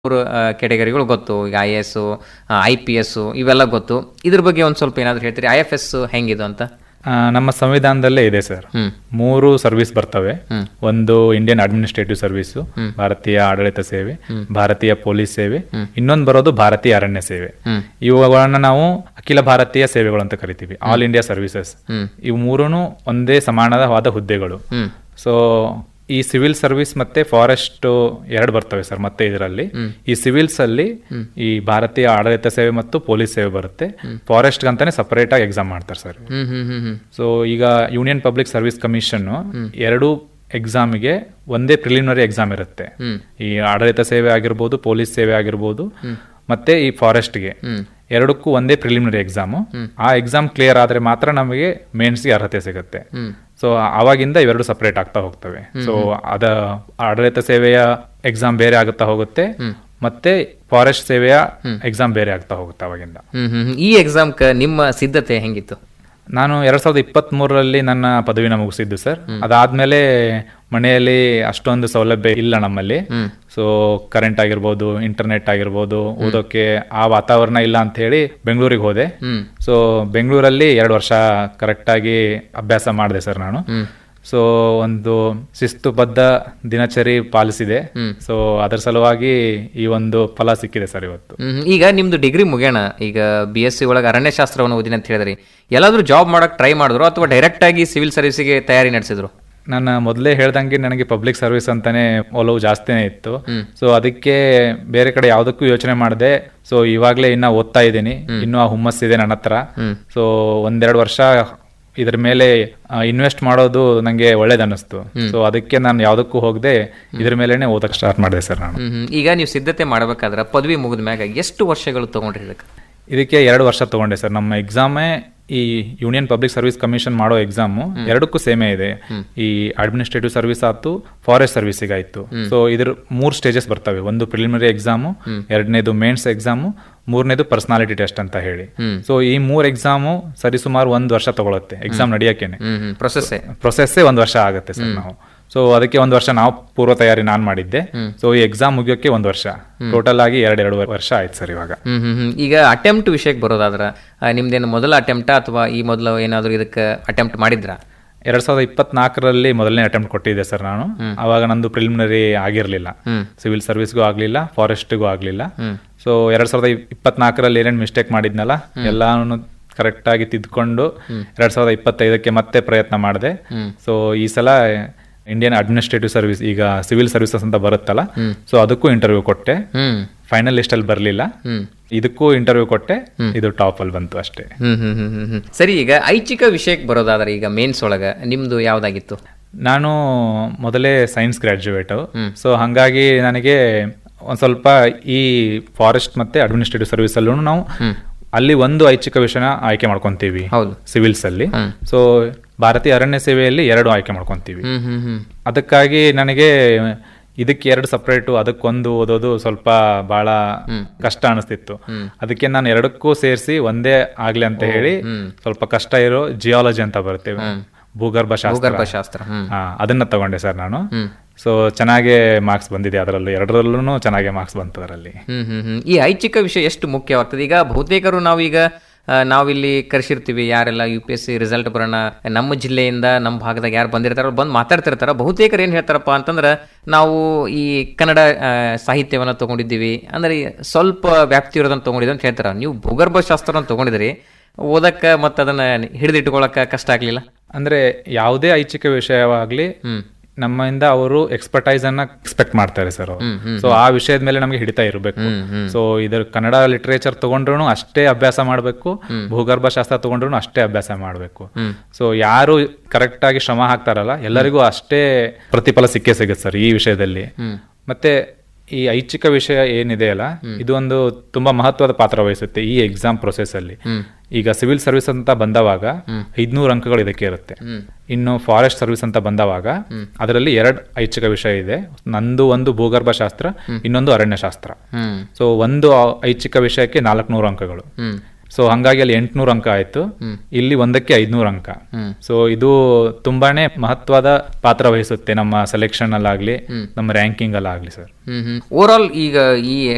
ಮೂರು ಕೆಟಗರಿಗಳು ಗೊತ್ತು ಈಗ I S I P S ಇವೆಲ್ಲ ಗೊತ್ತು ಇದ್ರ ಬಗ್ಗೆ ಒಂದು ಸ್ವಲ್ಪ ಏನಾದ್ರು ಹೇಳ್ತೀರಿ ಐ ಎಫ್ ಎಸ್ ಹೆಂಗಿದು ಅಂತ ಆ, ನಮ್ಮ ಸಂವಿಧಾನದಲ್ಲೇ ಇದೆ ಸರ್ ಹ್ಮ್ ಮೂರು ಸರ್ವಿಸ್ ಬರ್ತವೆ ಹ್ಮ್. ಒಂದು ಇಂಡಿಯನ್ ಅಡ್ಮಿನಿಸ್ಟ್ರೇಟಿವ್ ಸರ್ವಿಸ್ ಭಾರತೀಯ ಆಡಳಿತ ಸೇವೆ ಭಾರತೀಯ ಪೊಲೀಸ್ ಸೇವೆ ಇನ್ನೊಂದು ಬರೋದು ಭಾರತೀಯ ಅರಣ್ಯ ಸೇವೆ ಹ್ಮ್ ಇವುಗಳನ್ನ ನಾವು ಅಖಿಲ ಭಾರತೀಯ ಸೇವೆಗಳು ಅಂತ ಕರಿತೀವಿ ಆಲ್ ಇಂಡಿಯಾ ಸರ್ವಿಸಸ್ ಹ್ಮ್ ಇವು ಮೂರೂ ಒಂದೇ ಸಮಾನವಾದ ಹುದ್ದೆಗಳು ಹ್ಮ್ ಸೊ ಈ ಸಿವಿಲ್ ಸರ್ವಿಸ್ ಮತ್ತೆ ಫಾರೆಸ್ಟ್ ಎರಡು ಬರ್ತವೆ ಸರ್ ಮತ್ತೆ ಇದರಲ್ಲಿ ಈ ಸಿವಿಲ್ಸ್ ಅಲ್ಲಿ ಈ ಭಾರತೀಯ ಆಡಳಿತ ಸೇವೆ ಮತ್ತು ಪೊಲೀಸ್ ಸೇವೆ ಬರುತ್ತೆ ಫಾರೆಸ್ಟ್ ಅಂತಾನೆ ಸಪರೇಟ್ ಆಗಿ ಎಕ್ಸಾಮ್ ಮಾಡ್ತಾರೆ ಸರ್ ಹ್ಮ್ ಹ್ಮ್ ಹ್ಮ್ ಹ್ಮ್ ಸೊ ಈಗ ಯೂನಿಯನ್ ಪಬ್ಲಿಕ್ ಸರ್ವಿಸ್ ಕಮಿಷನ್ ಎರಡು ಎಕ್ಸಾಮಿಗೆ ಒಂದೇ ಪ್ರಿಲಿಮಿನರಿ ಎಕ್ಸಾಮ್ ಇರುತ್ತೆ ಹ್ಮ್ ಈ ಆಡಳಿತ ಸೇವೆ ಆಗಿರ್ಬೋದು ಪೊಲೀಸ್ ಸೇವೆ ಆಗಿರ್ಬೋದು ಮತ್ತೆ ಈ ಫಾರೆಸ್ಟ್ಗೆ ಹ್ಮ್ ಎರಡಕ್ಕೂ ಒಂದೇ ಪ್ರಿಲಿಮಿನರಿ ಎಕ್ಸಾಮು ಆ ಎಕ್ಸಾಮ್ ಕ್ಲಿಯರ್ ಆದ್ರೆ ಮಾತ್ರ ನಮಗೆ ಮೇನ್ಸ್ಗೆ ಅರ್ಹತೆ ಸಿಗುತ್ತೆ ಹ್ಮ್ ಸೊ ಅವಾಗಿಂದ ಇವೆರಡು ಸಪರೇಟ್ ಆಗ್ತಾ ಹೋಗ್ತವೆ ಸೊ ಅದ ಆಡಳಿತ ಸೇವೆಯ ಎಕ್ಸಾಮ್ ಬೇರೆ ಆಗುತ್ತಾ ಹೋಗುತ್ತೆ ಮತ್ತೆ ಫಾರೆಸ್ಟ್ ಸೇವೆಯ ಎಕ್ಸಾಮ್ ಬೇರೆ ಆಗ್ತಾ ಹೋಗುತ್ತೆ ಅವಾಗಿಂದ ಹ್ಮ್ ಹ್ಮ್ ಹ್ಮ್. ಈ ಎಕ್ಸಾಮ್ಕ ನಿಮ್ಮ ಸಿದ್ಧತೆ ಹೆಂಗಿತ್ತು ನಾನು ಎರಡ್ ಸಾವಿರದ ಇಪ್ಪತ್ತ್ ಮೂರರಲ್ಲಿ ನನ್ನ ಪದವಿನ ಮುಗಿಸಿದ್ದು ಸರ್ ಅದಾದ್ಮೇಲೆ ಮನೆಯಲ್ಲಿ ಅಷ್ಟೊಂದು ಸೌಲಭ್ಯ ಇಲ್ಲ ನಮ್ಮಲ್ಲಿ ಸೊ ಕರೆಂಟ್ ಆಗಿರ್ಬೋದು ಇಂಟರ್ನೆಟ್ ಆಗಿರ್ಬೋದು ಓದೋಕೆ ಆ ವಾತಾವರಣ ಇಲ್ಲ ಅಂತ ಹೇಳಿ ಬೆಂಗಳೂರಿಗೆ ಹೋದೆ ಹ್ಮ್ ಸೊ ಬೆಂಗಳೂರಲ್ಲಿ ಎರಡು ವರ್ಷ ಕರೆಕ್ಟಾಗಿ ಅಭ್ಯಾಸ ಮಾಡಿದೆ ಸರ್ ನಾನು ಹ್ಮ್ ಸೊ ಒಂದು ಶಿಸ್ತುಬದ್ಧ ದಿನಚರಿ ಪಾಲಿಸಿದೆ ಸೊ ಅದರ ಸಲುವಾಗಿ ಈ ಒಂದು ಫಲ ಸಿಕ್ಕಿದೆ ಸರ್ ಇವತ್ತು ಹ್ಮ್ ಹ್ಮ್. ಈಗ ನಿಮ್ದು ಡಿಗ್ರಿ ಮುಗ್ಯಾಣ ಈಗ ಬಿ ಎಸ್ ಸಿ ಒಳಗೆ ಅರಣ್ಯಶಾಸ್ತ್ರವನ್ನು ಓದಿನ ಅಂತ ಹೇಳಿದ್ರಿ ಎಲ್ಲಾದ್ರೂ ಜಾಬ್ ಮಾಡಕ್ ಟ್ರೈ ಮಾಡಿದ್ರು ಅಥವಾ ಡೈರೆಕ್ಟ್ ಆಗಿ ಸಿವಿಲ್ ಸರ್ವಿಸ್ಗೆ ತಯಾರಿ ನಡೆಸಿದ್ರು ನನ್ನ ಮೊದಲೇ ಹೇಳ್ದಂಗೆ ನನಗೆ ಪಬ್ಲಿಕ್ ಸರ್ವಿಸ್ ಅಂತಾನೆ ಒಲವು ಜಾಸ್ತಿನೇ ಇತ್ತು ಸೊ ಅದಕ್ಕೆ ಬೇರೆ ಕಡೆ ಯಾವುದಕ್ಕೂ ಯೋಚನೆ ಮಾಡಿದೆ ಸೊ ಇವಾಗಲೇ ಇನ್ನ ಓದ್ತಾ ಇದ್ದೀನಿ ಇನ್ನೂ ಆ ಹುಮ್ಮಸ್ಸಿದೆ ನನ್ನ ಹತ್ರ ಸೊ ಒಂದೆರಡು ವರ್ಷ ಇದ್ರ ಮೇಲೆ ಇನ್ವೆಸ್ಟ್ ಮಾಡೋದು ನಂಗೆ ಒಳ್ಳೇದು ಅನ್ನಿಸ್ತು ಸೊ ಅದಕ್ಕೆ ನಾನು ಯಾವುದಕ್ಕೂ ಹೋಗದೆ ಇದ್ರ ಮೇಲೆನೆ ಓದಕ್ಕೆ ಸ್ಟಾರ್ಟ್ ಮಾಡಿದೆ ಸರ್ ನಾನು ಹ್ಮ್ ಹ್ಮ್. ಈಗ ನೀವು ಸಿದ್ಧತೆ ಮಾಡ್ಬೇಕಾದ್ರೆ ಪದವಿ ಮುಗಿದ ಮ್ಯಾಗ ಎಷ್ಟು ವರ್ಷಗಳು ತಗೊಂಡ್ರಿ ಇದಕ್ಕೆ ಇದಕ್ಕೆ ಎರಡು ವರ್ಷ ತಗೊಂಡೆ ಸರ್ ನಮ್ಮ ಎಕ್ಸಾಮೇ ಈ ಯೂನಿಯನ್ ಪಬ್ಲಿಕ್ ಸರ್ವಿಸ್ ಕಮಿಷನ್ ಮಾಡೋ ಎಕ್ಸಾಮು ಎರಡಕ್ಕೂ ಸೇಮೇ ಇದೆ ಈ ಅಡ್ಮಿನಿಸ್ಟ್ರೇಟಿವ್ ಸರ್ವಿಸ್ ಆಯ್ತು ಫಾರೆಸ್ಟ್ ಸರ್ವಿಸಿಗೆ ಆಯ್ತು ಸೊ ಇದ್ರ ಮೂರ್ ಸ್ಟೇಜಸ್ ಬರ್ತವೆ ಒಂದು ಪ್ರಿಲಿಮಿನರಿ ಎಕ್ಸಾಮು ಎರಡನೇದು ಮೇನ್ಸ್ ಎಕ್ಸಾಮು ಮೂರನೇದು ಪರ್ಸನಾಲಿಟಿ ಟೆಸ್ಟ್ ಅಂತ ಹೇಳಿ ಸೊ ಈ ಮೂರ್ ಎಕ್ಸಾಮು ಸರಿಸುಮಾರು ಒಂದ್ ವರ್ಷ ತಗೊಳುತ್ತೆ ಎಕ್ಸಾಮ್ ನಡೆಯಕ್ಕೇನೆ ಹ್ಮ್ ಹ್ಮ್ ಪ್ರೊಸೆಸ್ಸೇ ಪ್ರೊಸೆಸ್ಸೇ ಒಂದ್ ವರ್ಷ ಆಗುತ್ತೆ ಸರ್ ನಾವು ಸೊ ಅದಕ್ಕೆ ಒಂದ್ ವರ್ಷ ನಾವು ಪೂರ್ವ ತಯಾರಿ ನಾನ್ ಮಾಡಿದ್ದೆ ಸೊ ಈ ಎಕ್ಸಾಮ್ ಮುಗಿಯೋಕೆ ಒಂದ್ ವರ್ಷ ಟೋಟಲ್ ಆಗಿ ಎರಡ್ ಎರಡು ವರ್ಷ ಆಯ್ತು ಸರ್ ಇವಾಗ ಹ್ಮ್ ಹ್ಮ್ ಹ್ಮ್. ಈಗ ಅಟೆಂಪ್ಟ್ ವಿಷಯಕ್ಕೆ ಬರೋದಾದ್ರ ಆ, ನಿಮ್ದೇನು ಮೊದಲ ಅಟೆಂಪ್ಟಾ ಅಥವಾ ಈ ಮೊದಲು ಏನಾದರೂ ಇದಕ್ಕೆ ಅಟೆಂಪ್ಟ್ ಮಾಡಿದ್ರಾ ಎರಡ್ ಸಾವಿರದ ಇಪ್ಪತ್ನಾಲ್ಕರಲ್ಲಿ ಮೊದಲನೇ ಅಟೆಂಪ್ಟ್ ಕೊಟ್ಟಿದ್ದೆ ಸರ್ ನಾನು ಅವಾಗ ನಂದು ಪ್ರಿಲಿಮಿನರಿ ಆಗಿರ್ಲಿಲ್ಲ ಹ್ಮ್. ಸಿವಿಲ್ ಸರ್ವಿಸ್ಗೂ ಆಗ್ಲಿಲ್ಲ ಫಾರೆಸ್ಟ್ಗೂ ಆಗ್ಲಿಲ್ಲ ಸೊ ಎರಡ್ ಸಾವಿರದ ಇಪ್ಪತ್ನಾಲ್ಕರಲ್ಲಿ ಏನೇನು ಮಿಸ್ಟೇಕ್ ಮಾಡಿದ್ನಲ್ಲ ಎಲ್ಲಾನು ಕರೆಕ್ಟ್ ಆಗಿ ತಿದ್ಕೊಂಡು ಎರಡ್ ಸಾವಿರದ ಇಪ್ಪತ್ತೈದಕ್ಕೆ ಮತ್ತೆ ಪ್ರಯತ್ನ ಮಾಡಿದೆ ಸೊ ಈ ಸಲ ಇಂಡಿಯನ್ ಅಡ್ಮಿನಿಸ್ಟ್ರೇಟಿವ್ ಸರ್ವಿಸ್ ಈಗ ಸಿವಿಲ್ ಸರ್ವಿಸಸ್ ಅಂತ ಬರುತ್ತಲ್ಲ ಸೊ ಅದಕ್ಕೂ ಇಂಟರ್ವ್ಯೂ ಕೊಟ್ಟೆ ಹ್ಮ್ ಫೈನಲ್ ಲಿಸ್ಟ್ ಅಲ್ಲಿ ಬರಲಿಲ್ಲ ಹ್ಮ್ ಇದಕ್ಕೂ ಇಂಟರ್ವ್ಯೂ ಕೊಟ್ಟೆ ಇದು ಟಾಪ್ ಅಲ್ಲಿ ಬಂತು ಅಷ್ಟೇ ಹ್ಮ್ ಹ್ಮ್ ಹ್ಮ್ ಹ್ಮ್ ಹ್ಮ್. ಸರಿ ಈಗ ಐಚ್ಛಿಕ ವಿಷಯಕ್ಕೆ ಬರೋದಾದ್ರೆ ಈಗ ಮೇನ್ಸ್ ಒಳಗ ನಿಮ್ದು ಯಾವ್ದಾಗಿತ್ತು ನಾನು ಮೊದಲೇ ಸೈನ್ಸ್ ಗ್ರಾಜ್ಯುಯೇಟ್ ಸೊ ಹಂಗಾಗಿ ನನಗೆ ಒಂದ್ ಸ್ವಲ್ಪ ಈ ಫಾರೆಸ್ಟ್ ಮತ್ತೆ ಅಡ್ಮಿನಿಸ್ಟ್ರೇಟಿವ್ ಸರ್ವಿಸ್ ಅಲ್ಲೂ ನಾವು ಅಲ್ಲಿ ಒಂದು ಐಚ್ಛಿಕ ವಿಷಯನ ಆಯ್ಕೆ ಮಾಡ್ಕೊಂತೀವಿ ಹೌದು ಸಿವಿಲ್ಸ್ ಅಲ್ಲಿ ಸೊ ಭಾರತೀಯ ಅರಣ್ಯ ಸೇವೆಯಲ್ಲಿ ಎರಡು ಆಯ್ಕೆ ಮಾಡ್ಕೊಂತೀವಿ ಹ್ಮ್ ಹ್ಮ್ ಹ್ಮ್ ಅದಕ್ಕಾಗಿ ನನಗೆ ಇದಕ್ಕೆ ಎರಡು ಸಪ್ರೇಟು ಅದಕ್ಕೊಂದು ಓದೋದು ಸ್ವಲ್ಪ ಬಹಳ ಕಷ್ಟ ಅನಿಸ್ತಿತ್ತು ಅದಕ್ಕೆ ನಾನು ಎರಡಕ್ಕೂ ಸೇರಿಸಿ ಒಂದೇ ಆಗ್ಲಿ ಅಂತ ಹೇಳಿ ಸ್ವಲ್ಪ ಕಷ್ಟ ಇರೋ ಜಿಯಾಲಜಿ ಅಂತ ಬರುತ್ತೆ ಭೂಗರ್ಭ ಶಾಸ್ತ್ರ ಭೂಗರ್ಭಶಾಸ್ತ್ರ ಹ್ಮ್ ಹಾ ಅದನ್ನ ತಗೊಂಡೆ ಸರ್ ನಾನು ಸೊ ಚೆನ್ನಾಗೆ ಮಾರ್ಕ್ಸ್ ಬಂದಿದೆ ಅದರಲ್ಲೂ ಎರಡರಲ್ಲೂ ಚೆನ್ನಾಗೆ ಮಾರ್ಕ್ಸ್ ಬಂತು ಅದರಲ್ಲಿ ಹ್ಮ್ ಹ್ಮ್ ಹ್ಮ್ ಈ ಐಚ್ಛಿಕ ವಿಷಯ ಎಷ್ಟು ಮುಖ್ಯವಾಗ್ತದೆ ಈಗ ಬಹುತೇಕರು ನಾವೀಗ ಆ, ನಾವಿಲ್ಲಿ ಕರೆಸಿರ್ತೀವಿ ಯಾರೆಲ್ಲ U P S C result ಬರೋಣ ನಮ್ಮ ಜಿಲ್ಲೆಯಿಂದ ನಮ್ಮ ಭಾಗದಾಗ ಯಾರು ಬಂದಿರ್ತಾರೋ ಅವ್ರು ಬಂದು ಮಾತಾಡ್ತಿರ್ತಾರ ಬಹುತೇಕರು ಏನು ಹೇಳ್ತಾರಪ್ಪ ಅಂತಂದ್ರೆ ನಾವು ಈ ಕನ್ನಡ ಆ, ಸಾಹಿತ್ಯವನ್ನು ತಗೊಂಡಿದ್ದೀವಿ ಅಂದ್ರೆ ಈ ಸ್ವಲ್ಪ ವ್ಯಾಪ್ತಿ ಇರೋದನ್ನ ತಗೊಂಡಿದ್ದೀವಿ ಅಂತ ಹೇಳ್ತಾರ ನೀವು ಭೂಗರ್ಭಶಾಸ್ತ್ರವನ್ನು ತಗೊಂಡಿದ್ರಿ ಓದಕ್ಕ ಮತ್ತು ಅದನ್ನ ಹಿಡಿದಿಟ್ಕೊಳಕ ಕಷ್ಟ ಆಗ್ಲಿಲ್ಲ ಅಂದ್ರೆ ಯಾವುದೇ ಐಚ್ಛಿಕ ವಿಷಯವಾಗ್ಲಿ ನಮ್ಮಿಂದ ಅವರು ಎಕ್ಸ್ಪರ್ಟೈಸ್ ಅನ್ನ ಎಕ್ಸ್ಪೆಕ್ಟ್ ಮಾಡ್ತಾರೆ ಸರ್ ಸೊ ಆ ವಿಷಯದ ಮೇಲೆ ನಮಗೆ ಹಿಡಿತಾ ಇರಬೇಕು ಸೊ ಇದ್ರ ಕನ್ನಡ ಲಿಟರೇಚರ್ ತಗೊಂಡ್ರು ಅಷ್ಟೇ ಅಭ್ಯಾಸ ಮಾಡಬೇಕು ಭೂಗರ್ಭ ಶಾಸ್ತ್ರ ತಗೊಂಡ್ರು ಅಷ್ಟೇ ಅಭ್ಯಾಸ ಮಾಡಬೇಕು ಸೊ ಯಾರು ಕರೆಕ್ಟ್ ಆಗಿ ಶ್ರಮ ಹಾಕ್ತಾರಲ್ಲ ಎಲ್ಲರಿಗೂ ಅಷ್ಟೇ ಪ್ರತಿಫಲ ಸಿಕ್ಕೇ ಸಿಗುತ್ತೆ ಸರ್ ಈ ವಿಷಯದಲ್ಲಿ ಮತ್ತೆ ಈ ಐಚ್ಛಿಕ ವಿಷಯ ಏನಿದೆ ಅಲ್ಲ ಇದು ಒಂದು ತುಂಬಾ ಮಹತ್ವದ ಪಾತ್ರ ವಹಿಸುತ್ತೆ ಈ ಎಕ್ಸಾಮ್ ಪ್ರೊಸೆಸ್ ಅಲ್ಲಿ ಈಗ ಸಿವಿಲ್ ಸರ್ವಿಸ್ ಅಂತ ಬಂದವಾಗ ಐದ್ನೂರು ಅಂಕಗಳು ಇದಕ್ಕೆ ಇರುತ್ತೆ ಇನ್ನು ಫಾರೆಸ್ಟ್ ಸರ್ವಿಸ್ ಅಂತ ಬಂದವಾಗ ಅದರಲ್ಲಿ ಎರಡು ಐಚ್ಛಿಕ ವಿಷಯ ಇದೆ ನಂದು ಒಂದು ಭೂಗರ್ಭ ಶಾಸ್ತ್ರ ಇನ್ನೊಂದು ಅರಣ್ಯಶಾಸ್ತ್ರ ಹ್ಮ್ ಸೊ ಒಂದು ಐಚ್ಛಿಕ ವಿಷಯಕ್ಕೆ ನಾಲ್ಕುನೂರು ಅಂಕಗಳು ಹ್ಮ್ ಸೊ ಹಂಗಾಗಿ ಅಲ್ಲಿ ಎಂಟ್ನೂರು ಅಂಕ ಆಯ್ತು ಇಲ್ಲಿ ಒಂದಕ್ಕೆ ಐದ್ನೂರು ಅಂಕ ಸೊ ಇದು ತುಂಬಾನೇ ಮಹತ್ವದ ಪಾತ್ರ ವಹಿಸುತ್ತೆ ನಮ್ಮ ಸೆಲೆಕ್ಷನ್ ಅಲ್ಲಾಗ್ಲಿ ನಮ್ಮ ರ್ಯಾಂಕಿಂಗ್ ಅಲ್ಲಾಗ್ಲಿ ಸರ್ ಹ್ಮ್ ಹ್ಮ್ ಓವರ್ ಆಲ್ ಈಗ ಈ